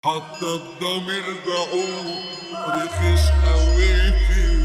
حتى الضمير دعوه رخيص قوي في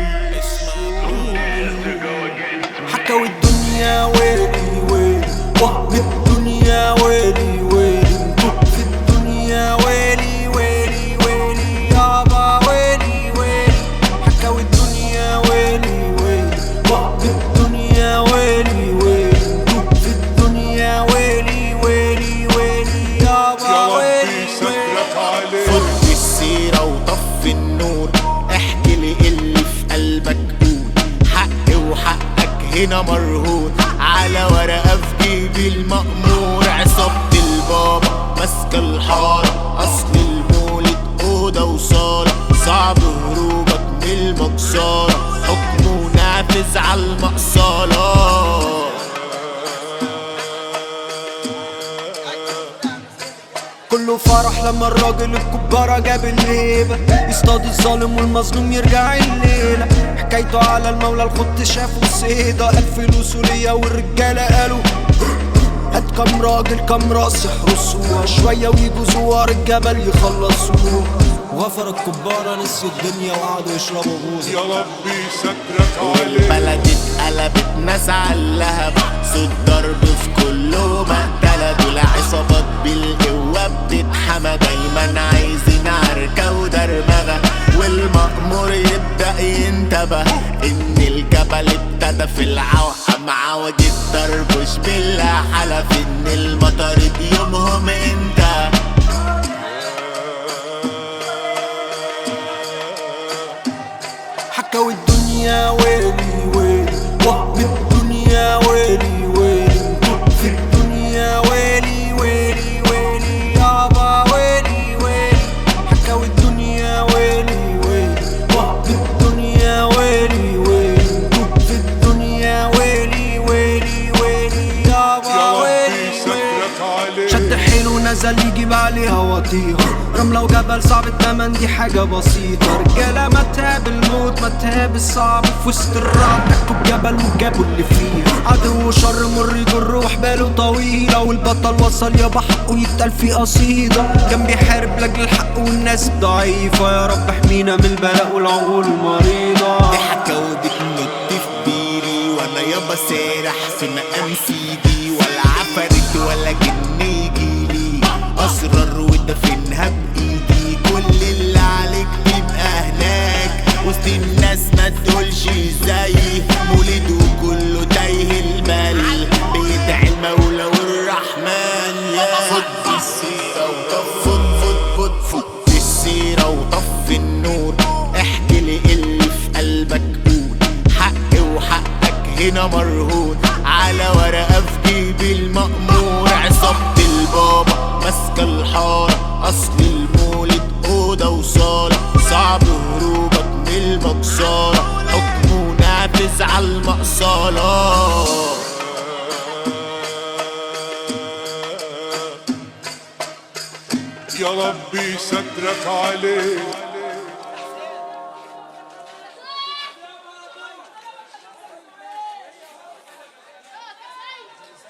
حكوا الدنيا ويلي ويلي وهم الدنيا ويلي ويلي انتو في الدنيا ويلي ويلي ويلي يابا ويلي ويلي حكوا الدنيا ويلي ويلي وهم الدنيا ويلي ويلي انتو في الدنيا ويلي ويلي ويلي يابا يا ربي ويلي ويلي سترك عليه فض السيرة وطفي النور احكي لي اللي في قلبك قول حقي وحقك هنا مرهون على ورقة في جيبي المأمور عصابة البابا ماسكة الحارة أصل المولد أوضة وصالة صعب هروبك من المكسارة حكمه نافذ على المقصالة كله فرح لما الراجل الكبارة جاب الهيبة يصطاد الظالم والمظلوم يرجع الليلة حكايته على المولى الخط شافه صيدة قال فلوسه ليا والرجالة قالوا هات كام راجل كام راس يحرسوها شوية ويجوا زوار الجبل يخلصوه وغفر الكبارة نسيوا الدنيا وقعدوا يشربوا بوز يا ربي سترك عليه البلد اتقلبت ناس عاللهب صوت ضرب في كله مقتلة دول عصابات بالقوة بتتحمى دايما عايزين عركة ودرمغة والمأمور يبدأ ينتبه إن الجبل ابتدى في العوقة مع وجه الدربش بالله حلف إن المطر دي يومهم انت حكوا الدنيا ويلي ويلي وهم الدنيا ويلي ويلي انتو في الدنيا ويلي ويلي ويلي يابا ويلي ويلي حكوا الدنيا ويلي ويلي وهم الدنيا ويلي ويلي انتو في الدنيا ويلي ويلي ويلي يابا يا ربي ويلي ويلي سترك عليه شد حيله نزل يجيب عليها وطيها رملة وجبل صعب التمن دي حاجة بسيطة رجالة ما تهاب الموت ما تهاب الصعب في وسط الرعب دكوا الجبل وجابوا اللي فيه عدو شر مر يجر وحباله طويلة والبطل وصل يابا حقه يتقال في قصيدة كان بيحارب لاجل الحق والناس ضعيفة يا رب احمينا من البلاء والعقول المريضة ضحكة وبتنط في بيري وانا يابا سارح في مقام سيدي ولا عفرت ولا جن يجيلي اسرار ودفنها بايدي كل اللي عليك بيبقى هناك وسط الناس ما تقولش ازاي مولد وكله تايه المال بيدعي المولى والرحمن يا فض السيرة وطف فض فض فض فض السيرة وطف النور احكي لي اللي في قلبك قول حقي وحقك هنا مرهون على ورقة في جيبي المأمور عصابة البابا ماسكة الحارة أصل المولد أوضة وصالة صعب هروبك من المكسارة حكمه نافذ على المقصالة يا ربي سترك عليه